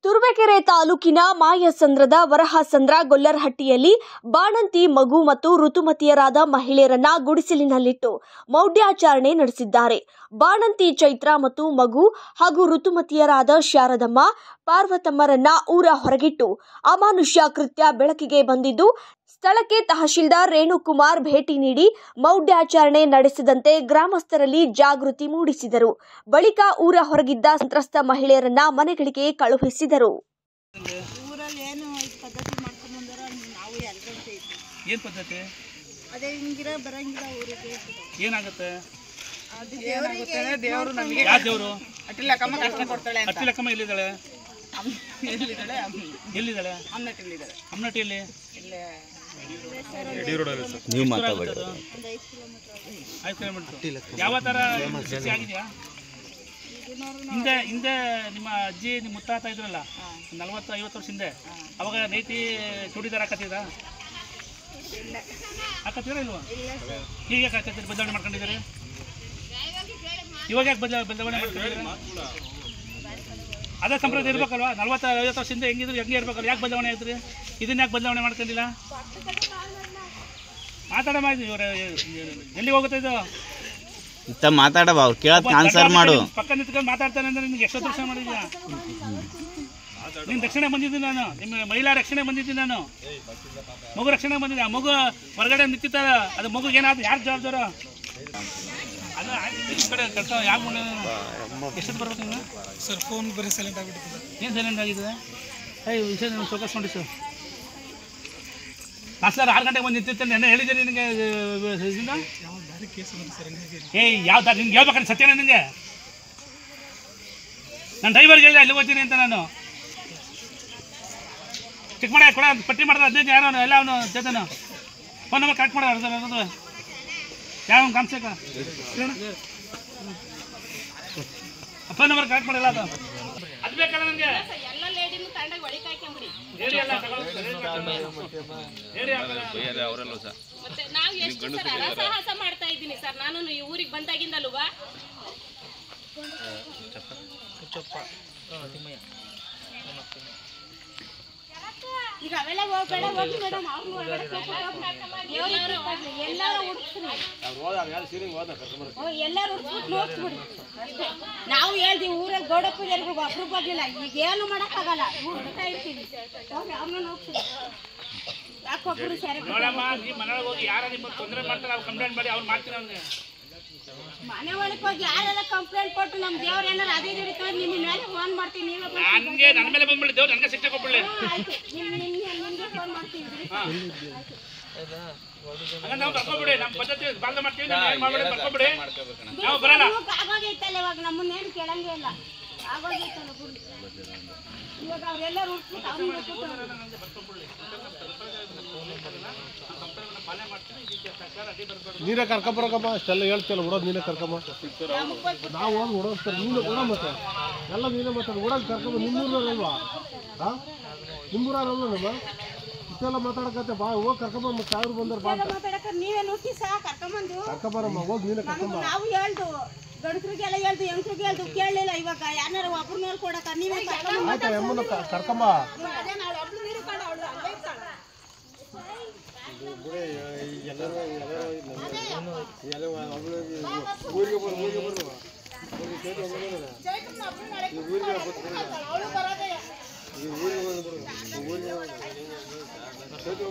ತುರುವೇಕೆರೆ ತಾಲೂಕಿನ ಮಾಯಸಂದ್ರದ ವರಹಸಂದ್ರ ಗೊಲ್ಲರಹಟ್ಟಿಯಲ್ಲಿ ಬಾಣಂತಿ ಮಗು ಮತ್ತು ಋತುಮತಿಯರಾದ ಮಹಿಳೆಯರನ್ನ ಗುಡಿಸಲಿನಲ್ಲಿಟ್ಟು ಮೌಢ್ಯಾಚರಣೆ ನಡೆಸಿದ್ದಾರೆ ಬಾಣಂತಿ ಚೈತ್ರ ಮತ್ತು ಮಗು ಹಾಗೂ ಋತುಮತಿಯರಾದ ಶಾರದಮ್ಮ ಪಾರ್ವತಮ್ಮರನ್ನ ಊರ ಹೊರಗಿಟ್ಟು ಅಮಾನುಷ್ಯ ಕೃತ್ಯ ಬೆಳಕಿಗೆ ಬಂದಿದ್ದು ಸ್ಥಳಕ್ಕೆ ತಹಶೀಲ್ದಾರ್ ರೇಣುಕುಮಾರ್ ಭೇಟಿ ನೀಡಿ ಮೌಢ್ಯಾಚರಣೆ ನಡೆಸಿದಂತೆ ಗ್ರಾಮಸ್ಥರಲ್ಲಿ ಜಾಗೃತಿ ಮೂಡಿಸಿದರು ಬಳಿಕ ಊರ ಹೊರಗಿದ್ದ ಸಂತ್ರಸ್ತ ಮಹಿಳೆಯರನ್ನ ಮನೆಗಳಿಗೆ ಕಳುಹಿಸಿದರು ಊರಲ್ಲಿ ಏನು ಈ ಪದ್ಧತಿ ಮಾಡ್ಕೊಂಡು ಬಂದಾರ ನಾವು ಎಲ್ರಂತೆ ಇದ್ವಿ ಏನು ಪದ್ಧತಿ ಅದೇ ಹಿಂಗಿರ ಬರಂಗಿಲ್ಲ ಊರಿಗೆ ಏನಾಗುತ್ತೆ ಅದು ದೇವರಿಗೆ ದೇವರು ನಮಗೆ ಯಾವ ದೇವರು ಅಟ್ಟಿಲಕ್ಕಮ್ಮ ಕಷ್ಟ ಕೊಡ್ತಾಳೆ ಅಂತ ಅಟ್ಟಿಲಕ್ಕಮ್ಮ ಎಲ್ಲಿದ್ದಾಳೆ ಎಲ್ಲಿದ್ದಾಳೆ ಎಲ್ಲಿದ್ದಾಳೆ ಅಮ್ಮನಟ್ಟಿಲ್ಲಿದ್ದಾಳೆ ಅಮ್ಮನಟ್ಟಿಯಲ್ಲಿ ಇಲ್ಲೇ ನೀವು ಮಾತಾಡಬೇಡಿ ಒಂದು ಐದು ಕಿಲೋಮೀಟರ್ ಐದು ಕಿಲೋಮೀಟರ್ ಯಾವ ಥರ ಸ್ಥಿತಿ ಆಗಿದೆಯಾ ಹಿಂದೆ ಹಿಂದೆ ನಿಮ್ಮ ಅಜ್ಜಿ ನಿಮ್ಮ ಮುತ್ತಾತ ಇದ್ರಲ್ಲ ನಲ್ವತ್ತು ಐವತ್ತು ವರ್ಷ ಹಿಂದೆ ಅವಾಗ ನೈಟಿ ಚೂಡಿದಾರ ಹಾಕತ್ತಿದ ಹಾಕತ್ತೀರಾ ಇಲ್ವಾ ಈಗ ಯಾಕೆ ಹಾಕತ್ತೀರಿ ಬದಲಾವಣೆ ಮಾಡ್ಕೊಂಡಿದ್ದೀರಿ ಇವಾಗ ಯಾಕೆ ಬದಲ ಬದಲಾವಣೆ ಮಾಡ್ಕೊಂಡಿದ್ದೀರಿ ಅದೇ ಸಂಪ್ರದಾಯ ಇರ್ಬೇಕಲ್ವಾ ನಲ್ವತ್ತು ಐವತ್ತು ವರ್ಷದಿಂದ ಹೆಂಗಿದ್ರು ಹೆಂಗೆ ಇರ್ಬೇಕಲ್ಲ ಯಾಕೆ ಬದಲಾವಣೆ ಆಯ್ತು ರೀ ಇದನ್ನ ಯಾಕೆ ಬದಲಾವಣೆ ಮಾಡ್ಕೊಂಡಿಲ್ಲ ಮಾತಾಡ ಮಾಡಿ ಇವ್ರ ಎಲ್ಲಿಗೆ ಹೋಗುತ್ತೆ ಇದು ಇತ್ತ ಮಾತಾಡವ ಅವ್ರು ಕೇಳತ್ ಆನ್ಸರ್ ಮಾಡು ಪಕ್ಕ ನಿಂತ್ಕೊಂಡು ಮಾತಾಡ್ತಾನೆ ಅಂದ್ರೆ ನಿನ್ಗೆ ಎಷ್ಟೊತ್ತು ವರ್ಷ ಮಾಡಿದ್ಯಾ ನಿನ್ನ ರಕ್ಷಣೆ ಬಂದಿದ್ದೀನಿ ನಾನು ನಿಮ್ಮ ಮಹಿಳಾ ರಕ್ಷಣೆ ಬಂದಿದ್ದೀನಿ ನಾನು ಮಗು ರಕ್ಷಣೆ ಬಂದಿದ್ದೆ ಆ ಮಗು ಹೊರಗಡೆ ನಿಂತಿತ್ತ ಅದು ಮಗು ಏನಾದ್ರು ಯಾರು ಜವಾಬ್ದಾರ ಅಲ್ಲ ಆಯ್ತು, ಈ ಕಡೆ ಕರ್ತ ಯಾಕೆ ಮುಂದೆ ಎಷ್ಟೊತ್ತು ಬರ್ಬೇಕು ನೀನು ಸರ್ ಫೋನ್ ಬರೀ ಸೈಲೆಂಟ್ ಆಗಿಬಿಟ್ಟಿದೆ ಏನು ಸೈಲೆಂಟ್ ಆಗಿದೆ ಏಯ್ ವಿಷಯ ನಾನು ಫೋಕಸ್ ಮಾಡಿ ಸರ್ ಕಾಸ್ಲಾರ ಆರು ಗಂಟೆಗೆ ಬಂದು ನಿಂತಿರ್ತಾನೆ ನೆನ್ನೆ ಹೇಳಿದ್ದೀನಿ ನಿನಗೆ ಇದನ್ನ ಯಾವ ದಾರಿ ಕೇಸ್ ಬಂತು ಸರ್ ಹಂಗಾಗಿ ಏಯ್ ಯಾವ ದಾರಿ ನಿನ್ಗೆ ಹೇಳ್ಬೇಕಾದ್ರೆ ಸತ್ಯನ ನಿನಗೆ ನಾನು ಡ್ರೈವರ್ಗೆ ಹೇಳಿದೆ ಅಲ್ಲಿ ಹೋಗ್ತೀನಿ ಅಂತ ನಾನು ಚೆಕ್ ಮಾಡಿ ಕೊಡ ಪಟ್ಟಿ ಮಾಡಿದ್ರೆ ಹದಿನೈದು ಯಾರೋ ಎಲ್ಲ ಅವನು ಚೇತನ ಫೋನ್ ನಂಬರ್ ಕರೆಕ್ಟ್ ಮಾಡ ಅದು ಯಾವ ಕಾನ್ಸೇಕ ಫೋನ್ ನಂಬರ್ ಕರೆಕ್ಟ್ ಮಾಡಿಲ್ಲ ಅದು ಅದು ಬೇಕಲ್ಲ ನನಗೆ ಹೇಳಿ ಅಲ್ಲ ತಗೊಳ್ಳಿ. ಹೇಳಿ ಆಮೇಲೆ. ಮತ್ತೆ ನಾವು ಎಷ್ಟು ಸರ್ ಅರಸಾಹಸ ಮಾಡ್ತಾ ಇದ್ದೀನಿ ಸರ್ ನಾನು ಈ ಊರಿಗೆ ಬಂದಾಗಿಂದಲ್ವಾ ಈಗ ಅವೆಲ್ಲ ಹೋಗ್ಬೇಡ ಹೋಗಿ ಮೇಡಮ್ ಅವ್ರನ್ನ ಒಳಗಡೆ ಎಲ್ಲರೂ ಎಲ್ಲರೂ ಹುಡುಕ್ತೀನಿ ಎಲ್ಲರೂ ಹುಡುಕ್ಬಿಟ್ಟು ನೋಡ್ಸ್ಬಿಡಿ ಅಷ್ಟೇ ನಾವು ಹೇಳ್ತೀವಿ ಊರಲ್ಲಿ ಗೌಡ ಪೂಜೆಗೆ ಒಬ್ರು ಬರ್ಲಿಲ್ಲ ಈಗ ಏನು ಮಾಡೋಕ್ಕಾಗಲ್ಲ ಹುಡುಕ್ತಾ ಇರ್ತೀವಿ ಹೋಗಿ ಅವ್ರನ್ನ ನೋಡ್ತೀವಿ ಯಾಕೊಬ್ರು ಸರಿ ನೋಡಮ್ಮ ನೀ ಮನೆಯೊಳಗೆ ಹೋಗಿ ಯಾರ ನಿಮಗೆ ತೊಂದರೆ ಮಾಡ್ತಾರೆ ಅವ್ರು ಕಂಪ್ಲೇಂಟ್ ಮಾಡಿ ಅವ್ರು ಮಾಡ್ತೀನಿ ಅವ್ನಿಗೆ ಮನೆ ಒಳಗೆ ಹೋಗಿ ಯಾರೆಲ್ಲ ಕಂಪ್ಲೇಂಟ್ ಕೊಟ್ಟು ನಮ್ಮ ದೇವ್ರು ಏನಾರು ಅದೇ ಹಿಡಿತಾರೆ ನಿಮ್ಮ ಮೇಲೆ ಫೋನ್ ಮಾಡ್ತೀನಿ ನೀವೇ ಬಂದು ನನಗೆ ನನ್ನ ಮೇಲೆ ಬಂದ್ಬಿಡಿ ದೇವ್ರು ನನಗೆ ಶಿಕ್ಷೆ ಕೊಟ್ಬಿಡ್ಲಿ ಆಯ್ತು ನಿಮ್ ನಿಮ್ಗೆ ನಿಮ್ಗೆ ಫೋನ್ ಮಾಡ್ತೀವಿ ಬಿಡಿ. ಹಂಗಂದ್ರೆ ನಾವು ಬರ್ಕೊಬಿಡಿ ನಮ್ಮ ಪದ್ಧತಿ ಬಾಲ್ದ ಮಾಡ್ತೀವಿ ನೀವು ಏನು ಮಾಡ್ಬಿಡಿ ಬರ್ಕೊಬಿಡಿ ನಾವು ಬರಲ್ಲ ನಮ್ಗ್ ಆಗೋಗೈತಲ್ಲ ಇವಾಗ ನಮ್ಮನ್ನೇನು ಕೇಳಂಗೇ ಇಲ್ಲ ಆಗೋಗೈತಲ್ಲ ಬಿಡಿ ಇವಾಗ ಅವ್ರೆಲ್ಲರೂ ಹುಡ್ಕ್ಬಿಟ್ಟು ಅವ್ರನ್ನ ಹುಡ್ಕ್ಬಿಟ್ಟು ನೀನೇ ಕರ್ಕೊಂಬರಕಮ್ಮ ಅಷ್ಟೆಲ್ಲ ಹೇಳ್ತಿಲ್ಲ ಬಿಡೋದು ನೀನೇ ಕರ್ಕೊಂಬ ನಾವು ಹೋಗಿ ಓಡೋಸ್ತಾರೆ ನೀನು ಓಡ ಮತ್ತೆ ಎಲ್ಲ ನೀನೇ ಮಾತಾಡಿ ಓಡೋದು ಕರ್ಕೊಂಬ ನಿಮ್ಮೂರಲ್ವಾ ಹಾಂ ನಿಮ್ಮೂರಲ್ವ ನಮ್ಮ ಇಷ್ಟೆಲ್ಲ ಮಾತಾಡಕತ್ತೆ ಬಾ ಹೋಗಿ ಕರ್ಕೊಂಬ ಮತ್ತೆ ಸಾವಿರ ಬಂದ್ರೆ ಬಾ ಅಂತ ಮಾತಾಡಕ ನೀವೇ ನುಗ್ಗಿ ಸಹ ಕರ್ಕೊಂಬಂದು ಕರ್ಕೊಂಬರಮ್ಮ ಹೋಗಿ ನೀನೇ ನಮಗೂ ಕರ್ಕೊಂಬ ನಾವು ಹೇಳ್ದು ಗಂಡಸ್ರಿಗೆಲ್ಲ ಹೇಳ್ದು ಹೆಂಗ್ಸ್ರಿಗೆ ಹೇಳ್ದು ಕೇಳಲಿಲ್ಲ ಇವಾಗ ಯಾರು ಒಬ್ರು ನೋಡ್ಕೊಡಕ ನೀವೇ ಕರ್ಕೊಂಬಂದು ಆಯ್ತಾ ಎಮ್ಮನ ಕರ್ಕೊಂಬ ಅದೇ ನಾಳೆ ಒಬ್ಳು ನೀರು ಕಾಡ ಅವಳು ಅಲ್ಲೇ ಇರ್ತಾಳೆ ಅವಳು ಬರೋದೇ